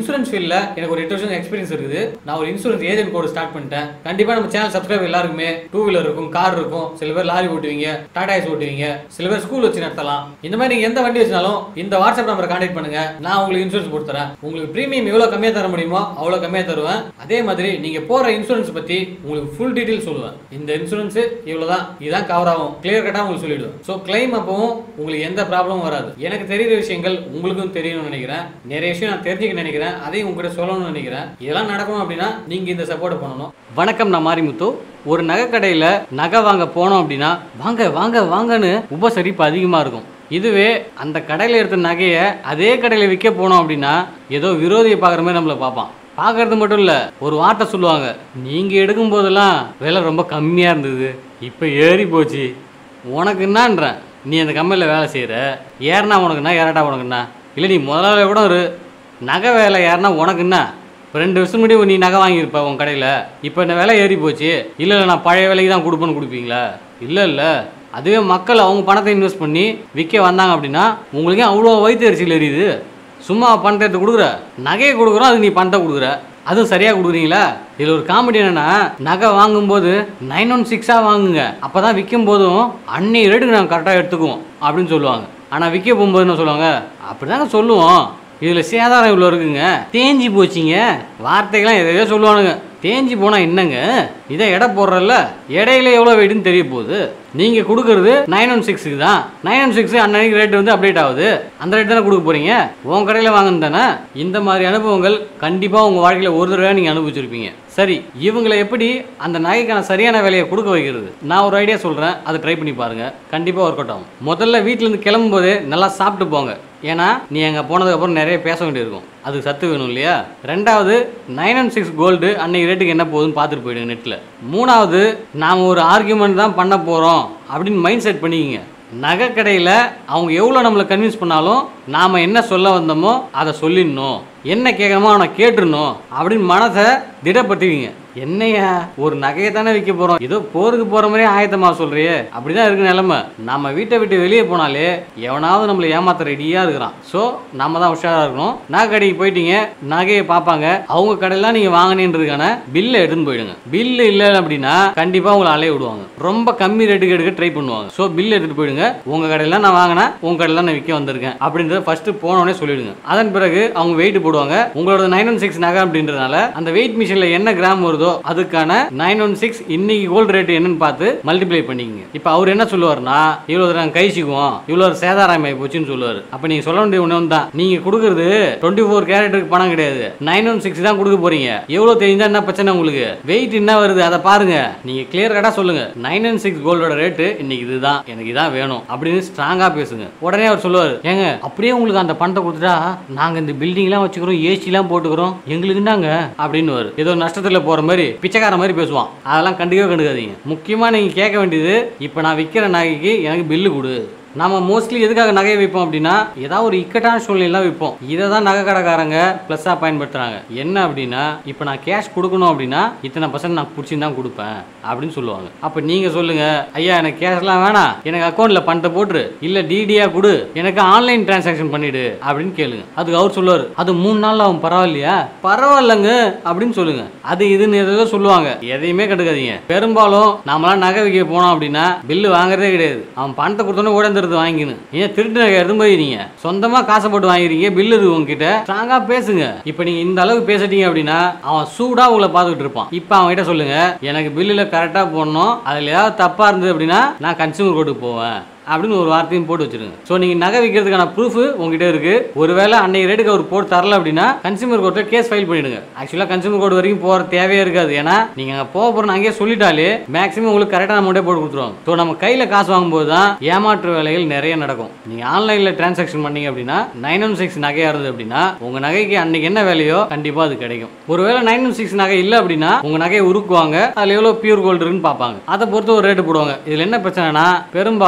insurance ஃபீல்டில் எனக்கு ஒரு எட்டு வருஷம் எக்ஸ்பீரியன்ஸ் இருக்குது நான் ஒரு இன்சூரன்ஸ் ஏஜென்ட் கோட் ஸ்டார்ட் பண்ணிட்டேன் கண்டிப்பாக நம்ம சேனல் சப்ஸ்கிரைப் எல்லாருக்குமே டூ வீலர் இருக்கும் கார் இருக்கும் சில பேர் லாரி ஓட்டுவீங்க டாடா ஏஸ் ஓட்டுவீங்க சில பேர் ஸ்கூல் வச்சு நடத்தலாம் இந்த மாதிரி நீங்க எந்த வண்டி வச்சாலும் இந்த வாட்ஸ்அப் நம்பரை கான்டாக்ட் பண்ணுங்க நான் உங்களுக்கு இன்சூரன்ஸ் போட்டு தரேன் உங்களுக்கு பிரீமியம் எவ்வளோ கம்மியாக தர முடியுமோ அவ்வளோ கம்மியாக தருவேன் அதே மாதிரி நீங்க போற இன்சூரன்ஸ் பத்தி உங்களுக்கு ஃபுல் டீடைல் சொல்லுவேன் இந்த இன்சூரன்ஸ் இவ்வளவுதான் இதுதான் கவர் ஆகும் கிளியர் கட்டா உங்களுக்கு சொல்லிடுவேன் ஸோ கிளைம் அப்பவும் உங்களுக்கு எந்த ப்ராப்ளமும் வராது எனக்கு தெரியுற விஷயங்கள் உங்களுக்கும் தெரியணும்னு நினைக்கிறேன் நிறைய விஷயம் நான் தெரிஞ்சுக்க நினைக்கிறேன் அதையும் உங்ககிட்ட சொல்லணும்னு நினைக்கிறேன் இதெல்லாம் நடக்கணும் அப்படின்னா நீங்க இந்த சப்போர்ட் பண்ணணும் வணக்கம் நான் மாரிமுத்து ஒரு நகை கடையில் நகை வாங்க போனோம் அப்படின்னா வாங்க வாங்க வாங்கன்னு உபசரிப்பு அதிகமாக இருக்கும் இதுவே அந்த கடையில் எடுத்த நகையை அதே கடையில் விற்க போனோம் அப்படின்னா ஏதோ விரோதியை பார்க்குற மாதிரி நம்மளை பார்ப்பான் பார்க்கறது மட்டும் இல்லை ஒரு வார்த்தை சொல்லுவாங்க நீங்கள் எடுக்கும் போதெல்லாம் விலை ரொம்ப கம்மியாக இருந்தது இப்போ ஏறி போச்சு உனக்கு என்னன்றேன் நீ அந்த கம்பெனியில் வேலை செய்கிற ஏறினா உனக்குன்னா ஏறாட்டா உனக்குன்னா இல்லை நீ முதலாளி கூட ஒரு நகை வேலை ஏறினா உனக்கு என்ன இப்போ ரெண்டு வருஷம் முன்னாடி நீ நகை வாங்கியிருப்ப உன் கடையில் இப்போ இந்த விலை ஏறி போச்சு இல்லை இல்லை நான் பழைய விலைக்கு தான் கொடுப்பேன்னு கொடுப்பீங்களா இல்லை இல்லை அதுவே மக்கள் அவங்க பணத்தை இன்வெஸ்ட் பண்ணி விற்க வந்தாங்க அப்படின்னா உங்களுக்கே அவ்வளோ வயிற்று எரிச்சல் எரியுது சும்மா பணத்தை எடுத்து கொடுக்குற நகையை கொடுக்குறோம் அதுக்கு நீ பணத்தை கொடுக்குற அதுவும் சரியாக கொடுக்குறீங்களா இதில் ஒரு காமெடி என்னன்னா நகை வாங்கும்போது நைன் ஒன் சிக்ஸாக வாங்குங்க அப்போ தான் விற்கும் போதும் அன்னைய ரேட்டுக்கு நாங்கள் கரெக்டாக எடுத்துக்குவோம் அப்படின்னு சொல்லுவாங்க ஆனால் விற்க போகும்போது என்ன சொல்லுவாங்க அப்படி தாங்க சொல்லுவோம் இதில் சேதாரம் இவ்வளோ இருக்குங்க தேஞ்சி போச்சிங்க வார்த்தைகள்லாம் எதையோ சொல்லுவானுங்க தேஞ்சி போனால் என்னங்க இதை எடை போடுறல்ல இடையில எவ்வளோ வெயிட்டுன்னு தெரிய போகுது நீங்கள் கொடுக்குறது நைன் ஒன் சிக்ஸுக்கு தான் நைன் ஒன் சிக்ஸ் அன்னைக்கு ரேட் வந்து அப்டேட் ஆகுது அந்த ரேட் தானே கொடுக்க போகிறீங்க உன் கடையில் வாங்கினது தானே இந்த மாதிரி அனுபவங்கள் கண்டிப்பாக உங்கள் வாழ்க்கையில் ஒரு தடவை நீங்கள் அனுபவிச்சிருப்பீங்க சரி இவங்களை எப்படி அந்த நகைக்கான சரியான விலையை கொடுக்க வைக்கிறது நான் ஒரு ஐடியா சொல்கிறேன் அதை ட்ரை பண்ணி பாருங்கள் கண்டிப்பாக ஒர்க் அவுட் ஆகும் முதல்ல வீட்டிலேருந்து கிளம்பும்போது நல்லா சாப்பிட்டு போங்க ஏன்னா நீ அங்கே போனதுக்கப்புறம் நிறைய பேச வேண்டியிருக்கும் அதுக்கு சத்து வேணும் இல்லையா ரெண்டாவது நைன் ஒன் சிக்ஸ் கோல்டு அன்னைக்கு ரேட்டுக்கு என்ன போகுதுன்னு பார்த்துட்டு போயிடுங்க நெட்டில் மூணாவது நாம் ஒரு ஆர்கியூமெண்ட் தான் பண்ண போகிறோம் அப்படின்னு மைண்ட் செட் பண்ணிக்கிங்க நகை கடையில் அவங்க எவ்வளோ நம்மளை கன்வின்ஸ் பண்ணாலும் நாம் என்ன சொல்ல வந்தோமோ அதை சொல்லிடணும் என்ன கேட்கணுமோ அவனை கேட்டுருணும் அப்படின்னு மனசை திடப்படுத்திக்கிங்க என்னையா ஒரு நகையை தானே விற்க போகிறோம் ஏதோ போருக்கு போகிற மாதிரியே ஆயத்தமா சொல்றியே அப்படிதான் இருக்கு நிலைமை நம்ம வீட்டை விட்டு வெளியே போனாலே எவனாவது நம்மளை ஏமாத்த ரெடியாக இருக்கிறான் ஸோ நம்ம தான் உஷாராக இருக்கணும் நகை கடைக்கு போயிட்டீங்க நகையை பார்ப்பாங்க அவங்க கடையிலாம் நீங்கள் வாங்கினேன்றதுக்கான பில்லை எடுத்துன்னு போயிடுங்க பில்லு இல்லை அப்படின்னா கண்டிப்பாக உங்களை அலைய விடுவாங்க ரொம்ப கம்மி ரேட்டுக்கு எடுக்க ட்ரை பண்ணுவாங்க ஸோ பில் எடுத்துகிட்டு போயிடுங்க உங்கள் கடையில் நான் வாங்கினேன் உங்கள் கடையில் நான் விற்க வந்திருக்கேன் அப்படின்றத ஃபஸ்ட்டு போனோடனே சொல்லிடுங்க அதன் பிறகு அவங்க வெயிட் போடுவாங்க உங்களோட நைன் ஒன் சிக்ஸ் நகை அப்படின்றதுனால அந்த வெயிட் மிஷினில் என்ன கிராம் வருதோ அதுக்கான நைன் ஒன் சிக்ஸ் இன்னைக்கு கோல்டு ரேட் என்னன்னு பார்த்து மல்டிப்ளை பண்ணிக்கங்க இப்போ அவர் என்ன சொல்லுவார்னா இவ்வளோ நாங்கள் கைச்சிக்குவோம் இவ்வளோ சேதாரம் ஆகி போச்சுன்னு சொல்லுவார் அப்போ நீங்கள் சொல்ல வேண்டிய ஒன்று தான் நீங்கள் கொடுக்குறது டுவெண்ட்டி ஃபோர் கேரட்டுக்கு பணம் கிடையாது நைன் ஒன் சிக்ஸ் தான் கொடுக்க போறீங்க எவ்வளோ தெரிஞ்சா என்ன பிரச்சனை உங்களுக்கு வெயிட் என்ன வருது அதை பாருங்க நீங்கள் கிளியர் கட்டாக சொல்லுங்க நைன் ஒன் சிக்ஸ் கோல்டோட ரேட்டு இன்னைக்கு இதுதான் எனக்கு இதான் வேணும் அப்படின்னு ஸ்ட்ராங்காக பேசுங்க உடனே அவர் சொல்லுவார் ஏங்க அப்படியே உங்களுக்கு அந்த பணத்தை கொடுத்துட்டா நாங்கள் இந்த பில்டிங்லாம் வச்சுக்கிறோம் ஏசிலாம் போட்டுக்கிறோம் எங்களுக்கு தாங்க அப்படின்னு வரும் ஏதோ நஷ்டத்தில் போகிற மாதிரி பிச்சைக்கார மாதிரி பேசுவான் அதெல்லாம் கண்டுக்கவே கண்டுக்காதீங்க முக்கியமாக நீங்கள் கேட்க வேண்டியது இப்போ நான் விற்கிற நகைக்கு எனக்கு பில்லு கொடு நாம மோஸ்ட்லி எதுக்காக நகையை விற்போம் அப்படின்னா ஏதாவது ஒரு இக்கட்டான சூழ்நிலாம் விற்போம் இதை தான் நகை கடைக்காரங்க ப்ளஸ்ஸாக பயன்படுத்துகிறாங்க என்ன அப்படின்னா இப்போ நான் கேஷ் கொடுக்கணும் அப்படின்னா இத்தனை பர்சன்ட் நான் பிடிச்சின்னு தான் கொடுப்பேன் அப்படின்னு சொல்லுவாங்க அப்போ நீங்கள் சொல்லுங்கள் ஐயா எனக்கு கேஷ்லாம் வேணாம் எனக்கு அக்கௌண்ட்டில் பணத்தை போட்டுரு இல்லை டிடியாக கொடு எனக்கு ஆன்லைன் டிரான்சாக்ஷன் பண்ணிடு அப்படின்னு கேளுங்க அதுக்கு அவர் சொல்லுவார் அது மூணு நாள் ஆகும் பரவாயில்லையா பரவாயில்லைங்க அப்படின்னு சொல்லுங்க அது இதுன்னு ஏதோ சொல்லுவாங்க எதையுமே கண்டுக்காதீங்க பெரும்பாலும் நாமெல்லாம் நகை விற்க போனோம் அப்படின்னா பில்லு வாங்குறதே கிடையாது அவன் பணத்தை கொடுத்தோன்னே ஓடந்துருது வாங்கிக்கணும் ஏன் திருட்டு நகை எடுத்து போயிருங்க சொந்தமா காசை போட்டு வாங்கிறீங்க பில்லு இருக்கு உங்ககிட்ட ஸ்ட்ராங்கா பேசுங்க இப்போ நீங்க இந்த அளவுக்கு பேசிட்டீங்க அப்படின்னா அவன் சூடா உங்களை பார்த்துக்கிட்டு இருப்பான் இப்போ அவன் கிட்ட சொல்லுங்க எனக்கு பில்லுல கரெக்டா போடணும் அதுல ஏதாவது தப்பா இருந்தது அப்படின்னா நான் கன்சியூமர் கோர்ட்டுக்கு போவேன் அப்படின்னு ஒரு வார்த்தையும் போட்டு வச்சிருங்க ஸோ நீங்கள் நகை விற்கிறதுக்கான ப்ரூஃப் உங்ககிட்ட இருக்கு ஒருவேளை அன்னைக்கு ரேட்டுக்கு அவர் போட்டு தரல அப்படின்னா கன்சியூமர் கோர்ட்டில் கேஸ் ஃபைல் பண்ணிடுங்க ஆக்சுவலாக கன்சியூமர் கோர்ட் வரைக்கும் போகிற தேவையே இருக்காது ஏன்னா நீங்கள் அங்கே போக போகிறோம் அங்கேயே சொல்லிட்டாலே மேக்ஸிமம் உங்களுக்கு கரெக்டான அமௌண்ட்டே போட்டு கொடுத்துருவாங்க ஸோ நம்ம கையில் காசு வாங்கும்போது தான் ஏமாற்று வேலைகள் நிறைய நடக்கும் நீங்கள் ஆன்லைனில் டிரான்சாக்ஷன் பண்ணீங்க அப்படின்னா நைன் ஒன் சிக்ஸ் நகையாக இருந்தது அப்படின்னா உங்கள் நகைக்கு அன்னைக்கு என்ன வேலையோ கண்டிப்பாக அது கிடைக்கும் ஒருவேளை நைன் ஒன் சிக்ஸ் நகை இல்லை அப்படின்னா உங்கள் நகையை உருக்குவாங்க அதில் எவ்வளோ பியூர் கோல்டு இருக்குன்னு பார்ப்பாங்க அதை பொறுத்து ஒரு ரேட்டு போடுவாங்க இதில் என்ன பிரச்சனைனா பெரும்பாலும்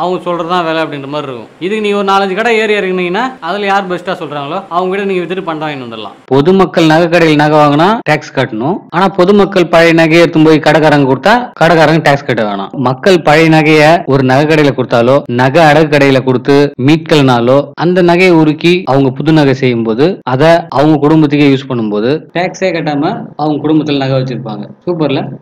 அவங்க சொல்றதுதான் வேலை அப்படின்ற மாதிரி இருக்கும் இதுக்கு நீங்க ஒரு நாலஞ்சு கடை ஏறி இறங்குனீங்கன்னா அதுல யார் பெஸ்ட்டா சொல்றாங்களோ அவங்க கிட்ட நீங்க வித்துட்டு பண்டம் வாங்கிட்டு வந்துடலாம் பொதுமக்கள் நகை கடையில் நகை வாங்கினா டேக்ஸ் கட்டணும் ஆனா பொதுமக்கள் பழைய நகையை எடுத்து போய் கடைக்காரங்க கொடுத்தா கடைக்காரங்க டேக்ஸ் கட்ட வேணாம் மக்கள் பழைய நகையை ஒரு நகை கடையில கொடுத்தாலோ நகை அடகு கடையில கொடுத்து மீட்கலனாலோ அந்த நகையை உருக்கி அவங்க புது நகை செய்யும் போது அதை அவங்க குடும்பத்துக்கே யூஸ் பண்ணும்போது டேக்ஸே கட்டாம அவங்க குடும்பத்துல நகை வச்சிருப்பாங்க சூப்பர்ல